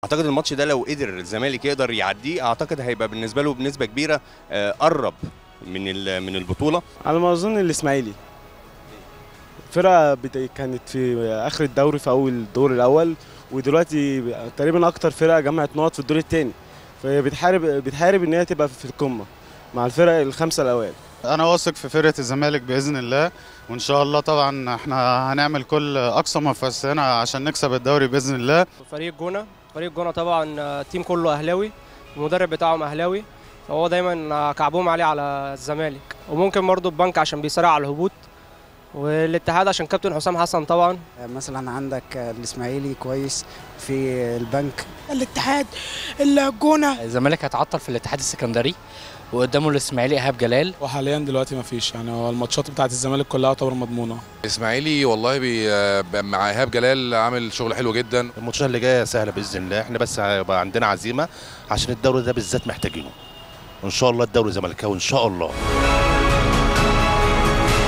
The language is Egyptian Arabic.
اعتقد الماتش ده لو قدر الزمالك يقدر يعديه اعتقد هيبقى بالنسبه له بنسبه كبيره آه، قرب من ال- من البطوله على ما اظن الاسماعيلي فرقه بت- كانت في اخر الدوري في اول الدور الاول ودلوقتي تقريبا اكتر فرقه جمعت نقط في الدور الثاني فهي بتحارب بتحارب ان هي تبقى في القمه مع الفرق الخمسه الاوائل انا واثق في فرقه الزمالك باذن الله وان شاء الله طبعا احنا هنعمل كل اقصى ما في وسعنا عشان نكسب الدوري باذن الله فريق جونه فريق جونه طبعا آه، التيم كله اهلاوي المدرب بتاعهم اهلاوي فهو دايما آه، كعبهم عليه على الزمالك وممكن برضه البنك عشان بيسارع على الهبوط والاتحاد عشان كابتن حسام حسن طبعا مثلا عندك الاسماعيلي كويس في البنك الاتحاد الجونه الزمالك هيتعطل في الاتحاد السكندري وقدامه الاسماعيلي ايهاب جلال وحاليا دلوقتي ما فيش يعني هو الماتشات بتاعت الزمالك كلها تعتبر مضمونه اسماعيلي والله بي مع ايهاب جلال عامل شغل حلو جدا الماتشات اللي جايه سهله باذن الله احنا بس هيبقى عندنا عزيمه عشان الدوري ده بالذات محتاجينه ان شاء الله الدوري زملكاوي ان شاء الله